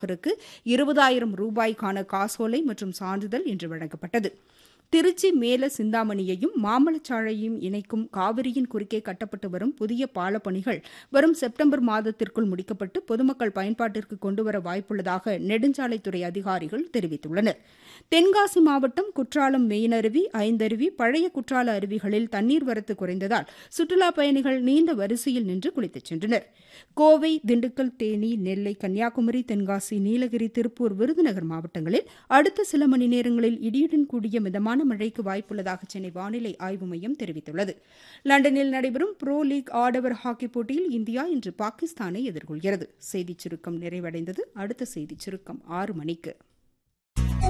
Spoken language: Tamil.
ருக்கு இருபதாயிரம் ரூபாய்க்கான காசோலை மற்றும் சான்றிதழ் இன்று வழங்கப்பட்டது திருச்சி மேல சிந்தாமணியையும் மாம்பழச்சாலையையும் இணைக்கும் காவிரியின் குறுக்கே கட்டப்பட்டு வரும் புதிய பாலப்பணிகள் வரும் செப்டம்பர் மாதத்திற்குள் முடிக்கப்பட்டு பொதுமக்கள் பயன்பாட்டிற்கு கொண்டுவர வாய்ப்புள்ளதாக நெடுஞ்சாலைத்துறை அதிகாரிகள் தெரிவித்துள்ளனர் தென்காசி மாவட்டம் குற்றாலம் மெயினருவி ஐந்தருவி பழைய குற்றால அருவிகளில் தண்ணீர் வரத்து குறைந்ததால் சுற்றுலாப் பயணிகள் நீண்ட வரிசையில் நின்று குளித்துச் சென்றனர் கோவை திண்டுக்கல் தேனி நெல்லை கன்னியாகுமரி தென்காசி நீலகிரி திருப்பூர் விருதுநகர் மாவட்டங்களில் அடுத்த சில மணி நேரங்களில் இடியுடன் கூடிய மிதமான மழைக்கு வாய்ப்புள்ளதாக சென்னை வானிலை ஆய்வு மையம் தெரிவித்துள்ளது லண்டனில் நடைபெறும் ப்ரோ லீக் ஆடவர் ஹாக்கி போட்டியில் இந்தியா இன்று பாகிஸ்தானை எதிர்கொள்கிறது செய்திச் சுருக்கம் நிறைவடைந்தது அடுத்த செய்திச் சுருக்கம் ஆறு மணிக்கு